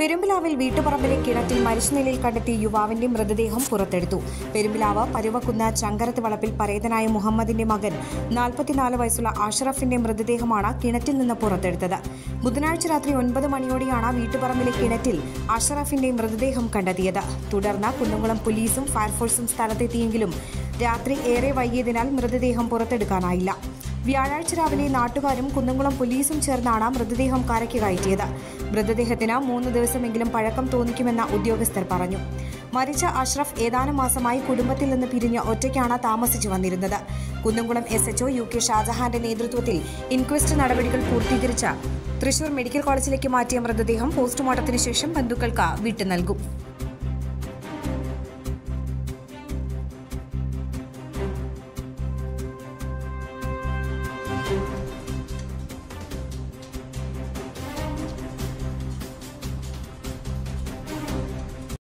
പെരുമ്പിലാവിൽ വീട്ടുപറമ്പിലെ കിണറ്റിൽ മരിച്ച നിലയിൽ കണ്ടെത്തിയ യുവാവിന്റെ മൃതദേഹം പുറത്തെടുത്തു പെരുമ്പിലാവ് പരുവക്കുന്ന ചങ്കരത്ത് വളപ്പിൽ പരേതനായ മുഹമ്മദിന്റെ മകൻ നാൽപ്പത്തിനാല് വയസ്സുള്ള അഷ്റഫിന്റെ മൃതദേഹമാണ് കിണറ്റിൽ നിന്ന് പുറത്തെടുത്തത് ബുധനാഴ്ച രാത്രി ഒൻപത് മണിയോടെയാണ് വീട്ടുപറമ്പിലെ കിണറ്റിൽ അഷ്റഫിന്റെ മൃതദേഹം കണ്ടെത്തിയത് തുടർന്ന് കുന്നംകുളം പോലീസും ഫയർഫോഴ്സും സ്ഥലത്തെത്തിയെങ്കിലും രാത്രി ഏറെ വൈകിയതിനാൽ മൃതദേഹം പുറത്തെടുക്കാനായില്ല വ്യാഴാഴ്ച രാവിലെ നാട്ടുകാരും കുന്നംകുളം പോലീസും ചേർന്നാണ് മൃതദേഹം കരയ്ക്ക് കയറ്റിയത് മൃതദേഹത്തിന് മൂന്ന് ദിവസമെങ്കിലും പഴക്കം തോന്നിക്കുമെന്ന് ഉദ്യോഗസ്ഥർ പറഞ്ഞു മരിച്ച അഷ്റഫ് ഏതാനും മാസമായി കുടുംബത്തിൽ നിന്ന് പിരിഞ്ഞ് ഒറ്റയ്ക്കാണ് താമസിച്ചു വന്നിരുന്നത് Kunnamkulam S H O U K ഷാജഹാന്റെ നേതൃത്വത്തിൽ ഇൻക്വസ്റ്റ് നടപടികൾ പൂർത്തീകരിച്ച തൃശൂർ മെഡിക്കൽ കോളേജിലേക്ക് മാറ്റിയ മൃതദേഹം പോസ്റ്റ്മോർട്ടത്തിന് ശേഷം ബന്ധുക്കൾക്ക് വിട്ടു നൽകും